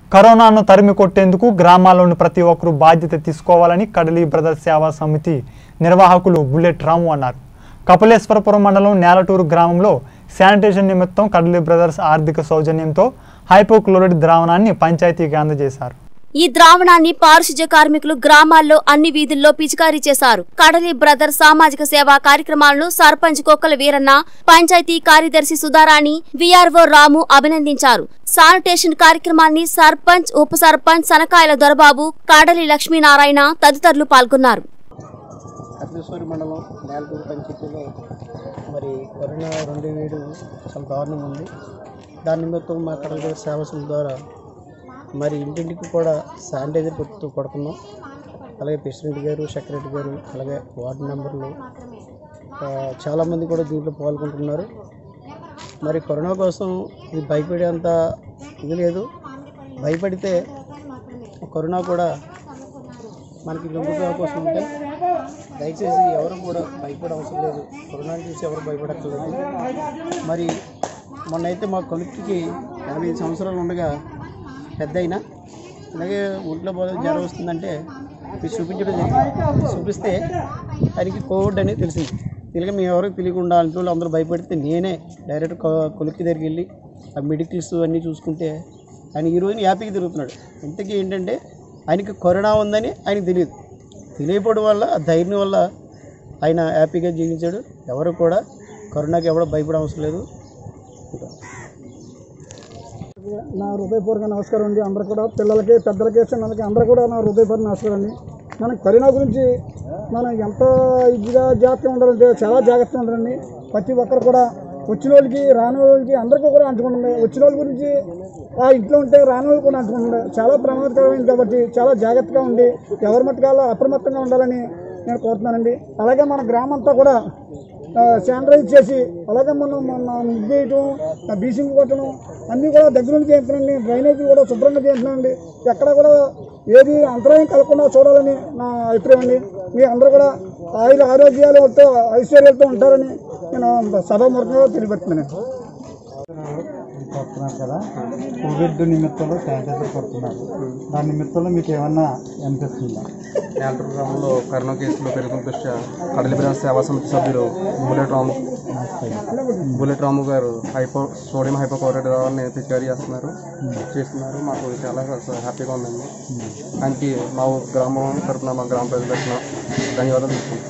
కరోనాను తరిమి కొట్టేందుకు గ్రామాల్లోని ప్రతి ఒక్కరూ బాధ్యత తీసుకోవాలని కడలి బ్రదర్స్ సేవా సమితి నిర్వాహకులు బుల్లెట్ రాము అన్నారు కపిలేశ్వరపురం మండలం నేలటూరు గ్రామంలో శానిటేషన్ నిమిత్తం కడలి బ్రదర్స్ ఆర్థిక సౌజన్యంతో హైపోక్లోరైడ్ ద్రావణాన్ని పంచాయతీకి అందజేశారు ఈ ద్రావణాన్ని పారిశుధ్య కార్మికులు గ్రామాల్లో అన్ని వీధుల్లో పిచికారీ చేశారు కడలి బ్రదర్ సామాజిక సేవా కార్యక్రమాలను సర్పంచ్ కొక్కల వీరన్న పంచాయతీ కార్యదర్శి సుధారాణి విఆర్ఓ రాము అభినందించారు శానిటేషన్ కార్యక్రమాన్ని సర్పంచ్ ఉప సర్పంచ్ సనకాయల దొరబాబు కడలి లక్ష్మీనారాయణ తదితరులు పాల్గొన్నారు కపిలేశ్వరి మండలం నేలపూరు పంచాయతీలో మరి కరోనా రెండు వేడు చాలా దారుణంగా ఉంది దాని నిమిత్తం మా కడల సేవ సంస్థ ద్వారా మరి ఇంటింటికి కూడా శానిటైజర్ కొడుతూ కొడుతున్నాం అలాగే ప్రెసిడెంట్ గారు సెక్రటరీ గారు అలాగే వార్డు మెంబర్లు ఆ, చాలామంది కూడా దీంట్లో పాల్గొంటున్నారు మరి కరోనా కోసం ఇది భయపడేంత ఇది లేదు భయపడితే కరోనా కూడా మనకి లొంగుగా కోసం ఉంటే దయచేసి ఎవరు కూడా భయపడే అవసరం లేదు కరోనాని చూసి ఎవరు భయపడక్కర్లేదు మరి మొన్నైతే మా కొడుకుకి ఎనభై ఐదు సంవత్సరాలు ఉండగా పెద్ద అయినా అలాగే ఒంట్లో బాగా జ్వరం వస్తుందంటే ఇది చూపించడం జరిగింది చూపిస్తే ఆయనకి కోవిడ్ అనేది తెలిసింది తెలియక మేము ఎవరికి తెలియకుండా ఇంట్లో వాళ్ళు అందరూ భయపడితే నేనే డైరెక్ట్ కొ- కొలిక్కి దగ్గరికి వెళ్ళి ఆ మెడికల్స్ అన్నీ చూసుకుంటే ఆయన ఈ రోజున హ్యాపీగా తిరుగుతున్నాడు ఇంతకీ ఏంటంటే ఆయనకి కరోనా ఉందని ఆయనకు తెలియదు తెలియకపోవడం వల్ల ఆ ధైర్యం వల్ల ఆయన హ్యాపీగా జీవించాడు ఎవరు కూడా కరోనాకి ఎవడో భయపడే అవసరం లేదు నా హృదయపూర్వక నమస్కారం అండి అందరూ కూడా పిల్లలకి పెద్దలకి చిన్నలకి అందరూ కూడా నా హృదయపూర్వక నమస్కారం అండి మనం కరోనా గురించి మనం ఎంత ఇదిగా జాగ్రత్తగా ఉండాలంటే చాలా జాగ్రత్తగా ఉండాలండి ప్రతి ఒక్కరు కూడా వచ్చిన వాళ్ళకి రాని వాళ్ళకి అందరికీ కూడా అంటుకుంటుంది వచ్చిన వాళ్ళ గురించి ఆ ఇంట్లో ఉంటే రాని వాళ్ళు కూడా అంటుకుంటుంది చాలా ప్రమాదకరమైంది కాబట్టి చాలా జాగ్రత్తగా ఉండి ఎవరి మట్టుకాల అప్రమత్తంగా ఉండాలని నేను కోరుతున్నానండి అలాగే మన గ్రామం అంతా కూడా శానిటైజ్ చేసి అలాగే మనం మన ముగ్గేయటం బీసింగ్ కొట్టడం అన్నీ కూడా దగ్గర నుంచి చేస్తున్నాండి డ్రైనేజీ కూడా శుభ్రంగా చేస్తున్నానండి ఎక్కడ కూడా ఏది అంతరాయం కలగకుండా చూడాలని నా అభిప్రాయం అండి మీ అందరూ కూడా ఆయుర ఆరోగ్యాలతో ఐశ్వర్యాలతో ఉంటారని నేను సభాముఖంగా తెలియపెడుతున్నాను కొడుతున్నారు కదా కోవిడ్ నిమిత్తంలో శానిటైజర్ కొడుతున్నారు దాని నిమిత్తంలో మీకు ఏమన్నా అనిపిస్తుందా నేలటూరు గ్రామంలో కరోనా కేసులు పెరుగుతున్న దృష్ట్యా కడలి బ్రాంచ్ సేవా సమితి సభ్యులు బుల్లెట్ రాము బుల్లెట్ రాము గారు హైపో సోడియం హైపోక్లోరైడ్ ద్రావాన్ని పిచికారీ చేస్తున్నారు చేస్తున్నారు మాకు చాలా హ్యాపీగా ఉందండి ఆయనకి మా గ్రామం తరపున మా గ్రామ ప్రజల తరపున ధన్యవాదాలు తెలుపుకుంటున్నాం